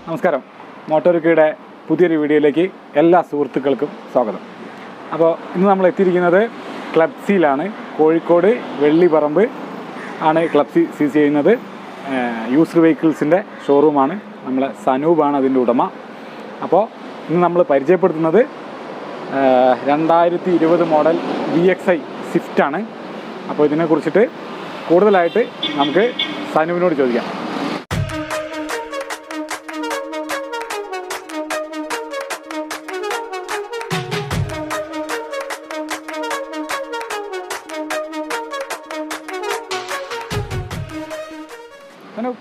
നമസ്കാരം മോട്ടോറിക്കയുടെ പുതിയൊരു വീഡിയോയിലേക്ക് എല്ലാ സുഹൃത്തുക്കൾക്കും സ്വാഗതം അപ്പോൾ ഇന്ന് നമ്മൾ എത്തിയിരിക്കുന്നത് ക്ലബ്സിയിലാണ് കോഴിക്കോട് വെള്ളിപ്പറമ്പ് ആണ് ക്ലബ്സി സീസ് ചെയ്യുന്നത് യൂസ്ഡ് വെഹിക്കിൾസിൻ്റെ ഷോറൂമാണ് നമ്മളെ സനൂപാണ് അതിൻ്റെ ഉടമ അപ്പോൾ ഇന്ന് നമ്മൾ പരിചയപ്പെടുത്തുന്നത് രണ്ടായിരത്തി ഇരുപത് മോഡൽ വി എക്സ് ഐ സ്വിഫ്റ്റാണ് അപ്പോൾ ഇതിനെക്കുറിച്ചിട്ട് കൂടുതലായിട്ട് നമുക്ക് സനുവിനോട് ചോദിക്കാം സനു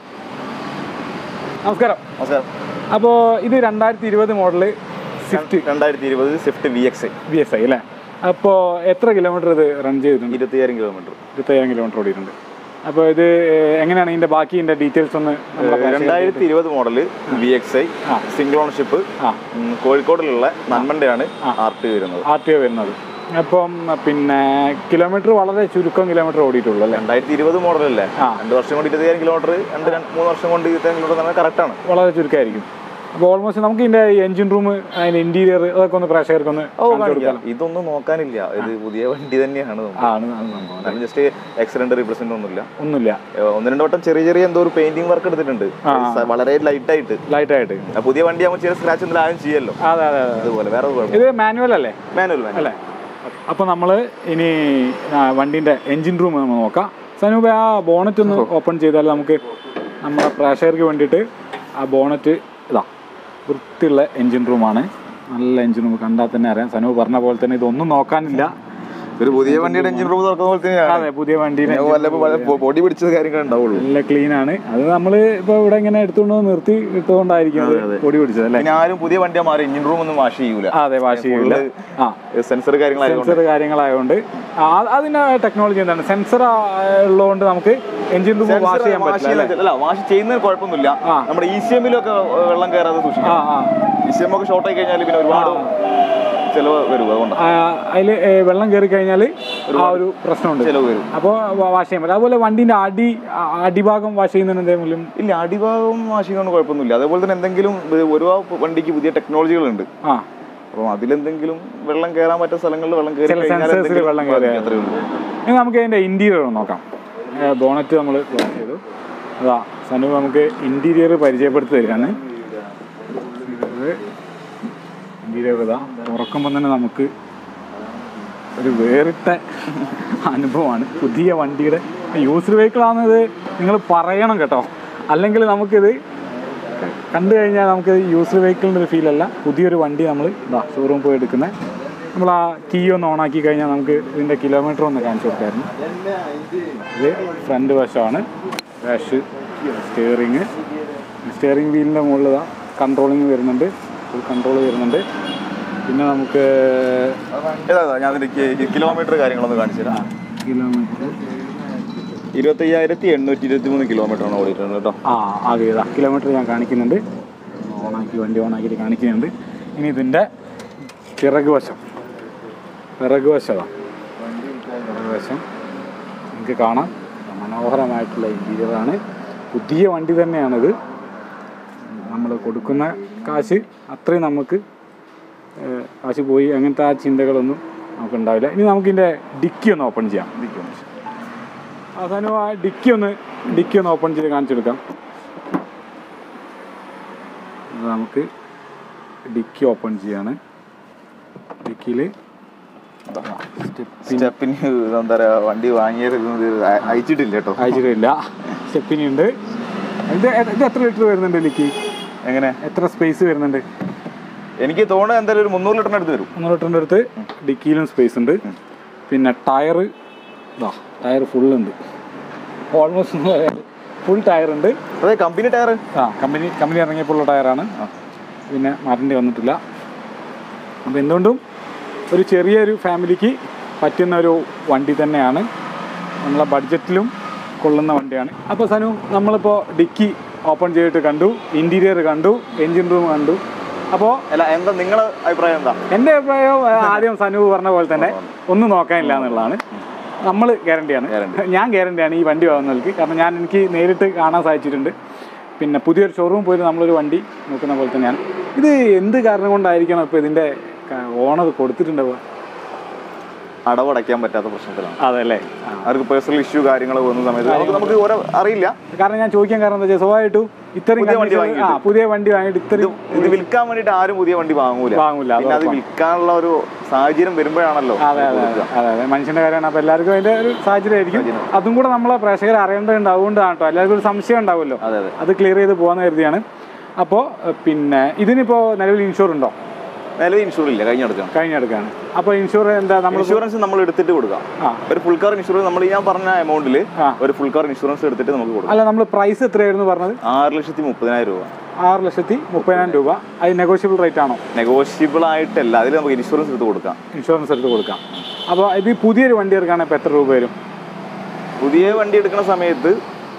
നമസ്കാരം നമസ്കാരം അപ്പോൾ ഇത് രണ്ടായിരത്തി ഇരുപത് മോഡല് സ്വിഫ്റ്റ് രണ്ടായിരത്തി ഇരുപത് Swift V X B S I അല്ലേ അപ്പോൾ എത്ര കിലോമീറ്റർ ഇത് റൺ ചെയ്തിട്ടുണ്ട് ഇരുപത്തിയായിരം കിലോമീറ്റർ ഇരുപത്തയ്യായിരം കിലോമീറ്റർ ഓടിയിട്ടുണ്ട് അപ്പോൾ ഇത് ഏഹ്, എങ്ങനെയാണ് ഇതിൻ്റെ ബാക്കി ഇതിൻ്റെ ഡീറ്റെയിൽസ് ഒന്ന് നമ്മുടെ പ്രേക്ഷകർക്ക് രണ്ടായിരത്തി ഇരുപത് മോഡല് വി എക്സ് ഐ ആ. സിംഗിൾ ഓണർഷിപ്പ് ആ കോഴിക്കോടിലുള്ള നന്മണ്ടയാണ് ആ. ആർ ടി വരുന്നത് ആർ ടി ഒ വരുന്നത് അപ്പം പിന്നെ കിലോമീറ്റർ വളരെ ചുരുക്കം കിലോമീറ്റർ ഓടിയിട്ടുള്ളൂ അല്ലേ രണ്ടായിരത്തി ഇരുപത് മോഡലല്ലേ ആ. രണ്ട് വർഷം കൊണ്ട് ഇരുപത്തിയായിരം കിലോമീറ്റർ രണ്ട് രണ്ട് മൂന്ന് വർഷം കൊണ്ട് ഇരുപത്തിയായിരം കിലോമീറ്റർ കറക്റ്റ് ആണ് വളരെ ചുരുക്കമായിരിക്കും അപ്പോൾ ഓൾമോസ്റ്റ് നമുക്ക് ഇതിൻ്റെ എൻജിൻ റൂം അതിൻ്റെ ഇൻറ്റീരിയർ അതൊക്കെ ഒന്ന് പ്രേക്ഷകർക്കൊന്ന് ഓ കാണിച്ചു കാണിക്കാം കൊടുക്കാം ഇതൊന്നും നോക്കാനില്ല ഇത് പുതിയ വണ്ടി തന്നെയാണ് നമുക്ക്. ആണ് ആണ് സംഭവം എന്നാലും ജസ്റ്റ് ആക്സിഡന്റ് റീപ്ലേസ്മെന്റ് ഒന്നുമില്ല ഒന്നുമില്ല ഏ, ഒന്ന് രണ്ട് വട്ടം ചെറിയ ചെറിയ എന്തോ ഒരു പെയിന്റിംഗ് വർക്ക് എടുത്തിട്ടുണ്ട് ആ. സ- വളരെ ലൈറ്റ് ആയിട്ട് ലൈറ്റായിട്ട് ആ, പുതിയ വണ്ടി ആകുമ്പോൾ ചെറിയ സ്ക്രാച്ച് എന്തെങ്കിലും ആയും ചെയ്യല്ലോ അതെ അതെ അതെ അതുപോലെ വേറെ കുഴപ്പം ഇത് മാനുവൽ അല്ലേ മാനുവൽ മാനുവൽ അല്ലേ അപ്പോൾ നമ്മൾ ഇനി വണ്ടീൻ്റെ എൻജിൻ റൂം നമ്മൾ നോക്കാം സനൂപ ആ ബോണറ്റ് ഒന്ന് ഓപ്പൺ ചെയ്താൽ നമുക്ക് നമ്മുടെ പ്രേക്ഷകർക്ക് വേണ്ടിയിട്ട് ആ ബോണറ്റ് ഇതാ വൃത്തിയുള്ള എൻജിൻ റൂമാണ് നല്ല എൻജിൻ റൂം കണ്ടാൽ തന്നെ അറിയാം സനൂപ് പറഞ്ഞ പോലെ തന്നെ ഇതൊന്നും നോക്കാനില്ല ഒരു പുതിയ വണ്ടിയുടെ എഞ്ചിൻ റൂം തുറക്കുന്ന പോലെ തന്നെയാണ് അതെ പുതിയ വണ്ടീനെ പൊടി പിടിച്ച കാര്യങ്ങൾ ഉണ്ടാവുള്ളൂ നല്ല ക്ലീൻ ആണ് അത് നമ്മൾ ഇപ്പോൾ ഇവിടെ ഇങ്ങനെ എടുത്തുകൊണ്ട് വന്ന് നിർത്തി ഇട്ടുകൊണ്ടായിരിക്കും അത് പൊടി പിടിച്ചത് അല്ലേ പിന്നെ ആരും പുതിയ വണ്ടിയാ മാറി എഞ്ചിൻ റൂം ഒന്നും വാഷ് ചെയ്യൂല അതെ വാഷ് ചെയ്യില്ല ആ സെൻസർ കാര്യങ്ങളായതുകൊണ്ട് സെൻസർ കാര്യങ്ങളായതുകൊണ്ട് ആ, അതിന്റെ ടെക്നോളജി എന്താണ് സെൻസർ ഉള്ളതുകൊണ്ട് നമുക്ക് എഞ്ചിൻ റൂം വാഷ് ചെയ്യാൻ വാഷ് പറ്റില്ല അല്ലേ അല്ല വാഷ് ചെയ്യുന്നതിന് കുഴപ്പമൊന്നുമില്ല ആ. നമ്മുടെ ഇ സി എമ്മിലൊക്കെ വെള്ളം കയറാതെ സൂക്ഷിക്കും ആ ആ ഇ സി എം ഒക്കെ ഷോർട്ട് ആയി കഴിഞ്ഞാൽ പിന്നെ ഒരുപാട് ചെലവ് വരും അതുകൊണ്ടാണ് അതിൽ വെള്ളം കയറി കഴിഞ്ഞാൽ ആ ഒരു പ്രശ്നമുണ്ട് ചെലവ് വരും അപ്പോൾ വാഷ് ചെയ്യാൻ പറ്റില്ല അതുപോലെ വണ്ടീൻ്റെ അടി ആ, അടിഭാഗം വാഷ് ചെയ്യുന്നതിന് എന്തെങ്കിലും ഇല്ല അടിഭാഗം വാഷ് ചെയ്യുന്നതുകൊണ്ട് കുഴപ്പമൊന്നുമില്ല അതേപോലെ തന്നെ എന്തെങ്കിലും ഇത് ഓരോ വണ്ടിക്ക് പുതിയ ടെക്നോളജികളുണ്ട് ആ അപ്പം അതിലെന്തെങ്കിലും വെള്ളം കയറാൻ പറ്റുന്ന സ്ഥലങ്ങളിൽ വെള്ളം കയറി ചില കഴിഞ്ഞാൽ sensors ല് എന്തെങ്കിലും വെള്ളം കയറിയാൽ ബാധിക്കും, അത്രയേ ഉള്ളൂ ഇനി നമുക്ക് അതിൻ്റെ ഇൻറ്റീരിയർ നോക്കാം ബോണറ്റ് നമ്മൾ ക്ലോസ് ചെയ്തു അതാ സനു നമുക്ക് ഇൻറ്റീരിയർ പരിചയപ്പെടുത്തി തരികയാണ് ഇൻറ്റീരിയർ ഇതാ തുറക്കുമ്പോൾ തന്നെ നമുക്ക് ഒരു വേറിട്ട അനുഭവമാണ് പുതിയ വണ്ടിയുടെ യൂസ്ഡ് വെഹിക്കിൾ ആണെന്നത് നിങ്ങൾ പറയണം കേട്ടോ അല്ലെങ്കിൽ നമുക്കിത് കണ്ടു കഴിഞ്ഞാൽ നമുക്ക് യൂസ്ഡ് വെഹിക്കിളിൻ്റെ ഒരു ഫീലല്ല പുതിയൊരു വണ്ടി നമ്മൾ ഇതാ ഷോറൂം പോയി എടുക്കുന്നത് നമ്മൾ ആ കീ ഒന്ന് ഓണാക്കി കഴിഞ്ഞാൽ നമുക്ക് ഇതിൻ്റെ കിലോമീറ്റർ ഒന്ന് കാണിച്ചു കൊടുക്കായിരുന്നു ഇത് ഫ്രണ്ട് വശമാണ് ഡാഷ് സ്റ്റിയറിങ് സ്റ്റിയറിംഗ് വീലിൻ്റെ മുകളിൽ ഇതാ കൺട്രോളിങ് വരുന്നുണ്ട് ഫുൾ കൺട്രോൾ വരുന്നുണ്ട് പിന്നെ നമുക്ക് ഇതാ ഇതാ, ഞാൻ അതിന്റെ കിലോമീറ്റർ കാര്യങ്ങളൊന്ന് കാണിച്ചു തരാം കിലോമീറ്റർ ഇരുപത്തി അയ്യായിരത്തി എണ്ണൂറ്റി ഇരുപത്തി മൂന്ന് കിലോമീറ്റർ ആണ് ഓടിയിട്ടുണ്ട് കേട്ടോ ആ ആകെ ഇതാ കിലോമീറ്റർ ഞാൻ കാണിക്കുന്നുണ്ട് ഓണാക്കി വണ്ടി ഓണാക്കിയിട്ട് കാണിക്കുന്നുണ്ട് ഇനി ഇതിൻ്റെ പിറക് വശം പിറക് വശമാ പിറക് വശം നിങ്ങൾക്ക് കാണാം മനോഹരമായിട്ടുള്ള ഇൻറ്റീരിയറാണ് പുതിയ വണ്ടി തന്നെയാണിത് നമ്മൾ കൊടുക്കുന്ന കാശ് അത്രയും നമുക്ക് ഏഹ്, കാശ് പോയി അങ്ങനത്തെ ആ ചിന്തകളൊന്നും നമുക്ക് ഉണ്ടാവില്ല ഇനി നമുക്കിതിൻ്റെ ഡിക്കി ഒന്ന് ഓപ്പൺ ചെയ്യാം അവസാനം ആ ഡിക്കി ഒന്ന് ഡിക്കി ഒന്ന് ഓപ്പൺ ചെയ്ത് കാണിച്ചെടുക്കാം അത് നമുക്ക് ഡിക്കി ഓപ്പൺ ചെയ്യാണ് ഡിക്കിയിൽ സ്റ്റെപ്പിന് എന്താ പറയാ വണ്ടി വാങ്ങിയത് ഇത് അയ- അയച്ചിട്ടില്ല കേട്ടോ അയച്ചിട്ടില്ല സ്റ്റെപ്പിനി ഉണ്ട് ഇത് എ- ഇത് എത്ര ലിറ്റർ വരുന്നുണ്ട് ഡിക്കി എങ്ങനെ എത്ര സ്പേസ് വരുന്നുണ്ട് എനിക്ക് തോന്നുന്നത് എന്തായാലും ഒരു മുന്നൂറ് ലിറ്ററിന് അടുത്ത് വരും മുന്നൂറ് ലിറ്ററിൻ്റെ അടുത്ത് ഡിക്കിയിലും സ്പേസ് ഉണ്ട് പിന്നെ ടയർ ഇതാ ടയർ ഫുൾ ഉണ്ട് ഓൾമോസ്റ്റ് ഫുൾ ടയർ ഉണ്ട് അതെ കമ്പനി ടയർ ആ കമ്പനി കമ്പനി ഇറങ്ങിയപ്പോഴുള്ള ടയറാണ് പിന്നെ മാറ്റേണ്ടി വന്നിട്ടില്ല അപ്പോൾ എന്തുകൊണ്ടും ഒരു ചെറിയൊരു ഫാമിലിക്ക് പറ്റുന്ന ഒരു വണ്ടി തന്നെയാണ് നമ്മളെ ബഡ്ജറ്റിലും കൊള്ളുന്ന വണ്ടിയാണ് അപ്പോൾ സനു നമ്മളിപ്പോൾ ഡിക്കി ഓപ്പൺ ചെയ്തിട്ട് കണ്ടു ഇൻറ്റീരിയർ കണ്ടു എൻജിൻ റൂം കണ്ടു അപ്പോൾ അല്ല എന്താ നിങ്ങളെ അഭിപ്രായം എന്താ എൻ്റെ അഭിപ്രായം ആ, ആദ്യം സനു പറഞ്ഞ പോലെ തന്നെ ഒന്നും നോക്കാനില്ല എന്നുള്ളതാണ് നമ്മൾ ഗ്യാരണ്ടിയാണ് Guarantee. ഞാൻ ഗ്യാരണ്ടിയാണ് ഈ വണ്ടി വാങ്ങുന്നവർക്ക് കാരണം ഞാൻ എനിക്ക് നേരിട്ട് കാണാൻ സാധിച്ചിട്ടുണ്ട് പിന്നെ പുതിയൊരു ഷോറൂം പോയിട്ട് നമ്മളൊരു വണ്ടി നോക്കുന്ന പോലെ തന്നെയാണ് ഇത് എന്ത് കാരണം കൊണ്ടായിരിക്കണം ഇപ്പോൾ ഇതിൻ്റെ ഓണർ കൊടുത്തിട്ടുണ്ടാവുക അടവടയ്ക്കാൻ പറ്റാത്ത പ്രശ്നത്തിലാണ് അതല്ലേ ആ. അവർക്ക് പേഴ്സണൽ ഇഷ്യൂ കാര്യങ്ങൾ വന്ന സമയത്ത് നമുക്ക് നമുക്ക് ഓരോ അറിയില്ല കാരണം ഞാൻ ചോദിക്കാൻ കാരണം എന്താ വെച്ചാൽ സ്വാഭാവികമായിട്ടും ഇത്രയും പുതിയ വണ്ടി condition- ആ പുതിയ വണ്ടി വാങ്ങിയിട്ട് ഇത്രയും ഇത് വിൽക്കാൻ വേണ്ടിയിട്ട് ആരും പുതിയ വണ്ടി വാങ്ങൂല വാങ്ങൂല അത് പിന്നെ അത് വിൽക്കാനുള്ള ഒരു സാഹചര്യം വരുമ്പോഴാണല്ലോ അതെ അതെ അതെ അതെ അതെ മനുഷ്യന്റെ കാര്യമാണ് അപ്പോൾ എല്ലാവർക്കും അതിന്റെ ഒരു സാഹചര്യമായിരിക്കും അതും കൂടെ നമ്മളെ പ്രേക്ഷകർ അറിയേണ്ടതുണ്ട് അതുകൊണ്ടാണ് കേട്ടോ എല്ലാവർക്കും ഒരു സംശയം ഉണ്ടാവുമല്ലോ അതെ അതെ അത് ക്ലിയർ ചെയ്ത് പോകാന്ന് കരുതിയാണ് അപ്പോൾ പിന്നെ ഇതിനിപ്പോൾ നിലവിൽ ഇൻഷുർ ഉണ്ടോ നിലവിൽ ഇൻഷൂർ ഇല്ല കഴിഞ്ഞെടുക്കണം കഴിഞ്ഞെടുക്കാണ് അപ്പോൾ ഇൻഷുർ എന്താ നമ്മൾ ഇൻഷുറൻസ് നമ്മൾ എടുത്തിട്ട് കൊടുക്കാം ആ ഒരു ഫുൾ കാർ ഇൻഷുറൻസ് നമ്മൾ ഞാൻ പറഞ്ഞ എമൗണ്ടിൽ ആ. ഒരു ഫുൾ കാർ ഇൻഷുറൻസ് എടുത്തിട്ട് നമുക്ക് കൊടുക്കാം അല്ല നമ്മൾ പ്രൈസ് എത്രയായിരുന്നു പറഞ്ഞത് ആറ് ലക്ഷത്തി മുപ്പതിനായിരം രൂപ ആറ് ലക്ഷത്തി മുപ്പതിനായിരം രൂപ അത് നെഗോഷ്യബിൾ റേറ്റ് ആണോ നെഗോഷ്യബിൾ ആയിട്ടല്ല അതിൽ നമുക്ക് ഇൻഷുറൻസ് എടുത്ത് കൊടുക്കാം ഇൻഷുറൻസ് എടുത്ത് കൊടുക്കാം അപ്പോൾ ഇത് പുതിയൊരു വണ്ടി എടുക്കുകയാണെങ്കിൽ ഇപ്പോൾ എത്ര രൂപ വരും പുതിയ വണ്ടി എടുക്കുന്ന സമയത്ത്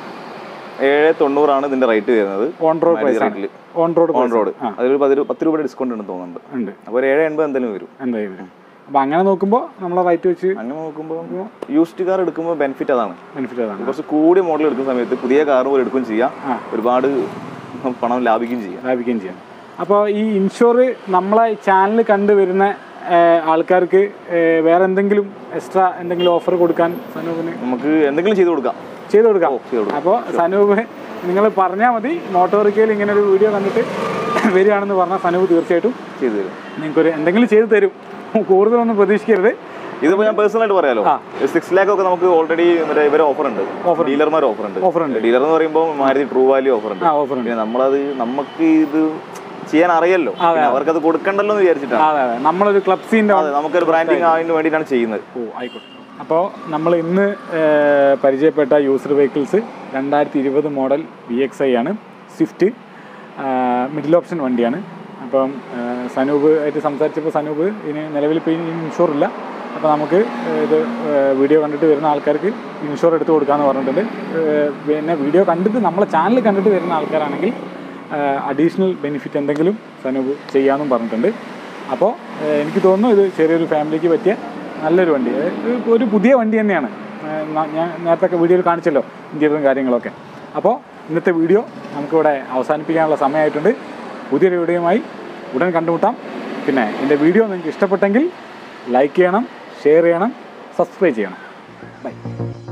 ഏഴ് തൊണ്ണൂറാണ് ഇതിന്റെ റേറ്റ് വരുന്നത് ഓൺ റോഡ് പ്രൈസ് റേറ്റിൽ ഓൺ റോഡ് ഓൺ റോഡ് അതിലൊരു പതി പത്ത് രൂപയുടെ ഡിസ്കൗണ്ട് ഉണ്ടെന്ന് തോന്നുന്നുണ്ട് ഉണ്ട് അപ്പോൾ ഒരു ഏഴ് എൺപത് എന്തെങ്കിലും വരും എന്തായാലും അപ്പോൾ അങ്ങനെ നോക്കുമ്പോൾ നമ്മളെ റേറ്റ് വെച്ച് അങ്ങനെ നോക്കുമ്പോൾ യൂസ്ഡ് കാർ എടുക്കുമ്പോൾ ബെനിഫിറ്റ് അതാണ് ബെനിഫിറ്റ് അതാണ് കുറച്ച് കൂടിയ മോഡൽ എടുക്കുന്ന സമയത്ത് പുതിയ കാർ പോലെ എടുക്കുകയും ചെയ്യാം ആ. ഒരുപാട് പണം ലാഭിക്കുകയും ചെയ്യാം ലാഭിക്കുകയും ചെയ്യാം അപ്പോൾ ഈ ഇൻഷുർ നമ്മളെ ചാനൽ കണ്ടുവരുന്ന ഏഹ്, ആൾക്കാർക്ക് ഏഹ്, വേറെ എന്തെങ്കിലും എക്സ്ട്രാ എന്തെങ്കിലും ഓഫർ കൊടുക്കാൻ സനൂപിന് നമുക്ക് എന്തെങ്കിലും ചെയ്ത് കൊടുക്കാം ചെയ്തു കൊടുക്കാം ചെയ്ത് കൊടുക്കാം അപ്പോൾ സനൂപ് നിങ്ങൾ പറഞ്ഞാൽ മതി മോട്ടോറിക്കയിൽ ഇങ്ങനെ ഒരു വീഡിയോ കണ്ടിട്ട് വരികയാണെന്ന് പറഞ്ഞാൽ സനൂപ് തീർച്ചയായിട്ടും ചെയ്തു തരും നിങ്ങൾക്കൊരു എന്തെങ്കിലും ചെയ്തു തരും കൂടുതലൊന്നും പ്രതീക്ഷിക്കരുത് ഇതിപ്പോ ഞാൻ പേഴ്സണൽ ആയിട്ട് പറയാലോ സിക്സ് ലാക്ക് ഒക്കെ നമുക്ക് ഓൾറെഡി മറ്റേ ഇവരെ ഓഫർ ഉണ്ട് ഡീലർമാർ ഓഫർ ഉണ്ട് ഓഫർ ഉണ്ട് ഡീലർ എന്ന് പറയുമ്പോൾ മാരുതി ട്രൂ വാല്യൂ ഓഫർ ഉണ്ട് ആ ഓഫർ ഉണ്ട് പിന്നെ നമ്മളത് നമുക്ക് ഇത് ചെയ്യാൻ അറിയല്ലോ പിന്നെ അവർക്കത് കൊടുക്കണ്ടല്ലോ എന്ന് വിചാരിച്ചിട്ടാണ് അതെ അതെ നമ്മളൊരു ക്ലബ്സിൻ്റെ അതെ നമുക്കൊരു ബ്രാൻഡിങ് ആയതിന് വേണ്ടിയിട്ടാണ് ചെയ്യുന്നത് ഓ ആയിക്കോട്ടെ അപ്പോൾ നമ്മൾ ഇന്ന് ഏഹ്, പരിചയപ്പെട്ട യൂസർ വെഹിക്കിൾസ് രണ്ടായിരത്തി ഇരുപത് മോഡൽ വി എക്സ് ഐ ആണ് സ്വിഫ്റ്റ് മിഡിൽ ഓപ്ഷൻ വണ്ടിയാണ് അപ്പം ഏഹ്, സനൂപ് ആയിട്ട് സംസാരിച്ചപ്പോൾ സനൂപ് ഇതിന് നിലവിൽ ഇപ്പോൾ ഇനി ഇൻഷുർ ഇല്ല അപ്പോൾ നമുക്ക് ഏഹ്, ഇത് ഏഹ്, വീഡിയോ കണ്ടിട്ട് വരുന്ന ആൾക്കാർക്ക് ഇൻഷുർ എടുത്ത് കൊടുക്കാമെന്ന് പറഞ്ഞിട്ടുണ്ട് ഏഹ്, പിന്നെ വീഡിയോ കണ്ടിട്ട് നമ്മളെ ചാനൽ കണ്ടിട്ട് വരുന്ന ആൾക്കാരാണെങ്കിൽ അഡീഷണൽ ബെനിഫിറ്റ് എന്തെങ്കിലും സനൂപ് ചെയ്യാമെന്നും പറഞ്ഞിട്ടുണ്ട് അപ്പോൾ ഏഹ്, എനിക്ക് തോന്നുന്നു ഇത് ചെറിയൊരു ഫാമിലിക്ക് പറ്റിയ നല്ലൊരു വണ്ടി ഏഹ്, ഇത് ഒരു പുതിയ വണ്ടി തന്നെയാണ് ഏഹ്, ന- ഞാൻ നേരത്തെ വീഡിയോയിൽ കാണിച്ചല്ലോ ഇന്ത്യയിലും കാര്യങ്ങളൊക്കെ അപ്പോൾ ഇന്നത്തെ വീഡിയോ നമുക്കിവിടെ അവസാനിപ്പിക്കാനുള്ള സമയമായിട്ടുണ്ട് പുതിയൊരു വീഡിയോയുമായി ഉടൻ കണ്ടുമുട്ടാം പിന്നെ എൻ്റെ വീഡിയോ നിങ്ങൾക്ക് ഇഷ്ടപ്പെട്ടെങ്കിൽ ലൈക്ക് ചെയ്യണം ഷെയർ ചെയ്യണം സബ്സ്ക്രൈബ് ചെയ്യണം ബൈ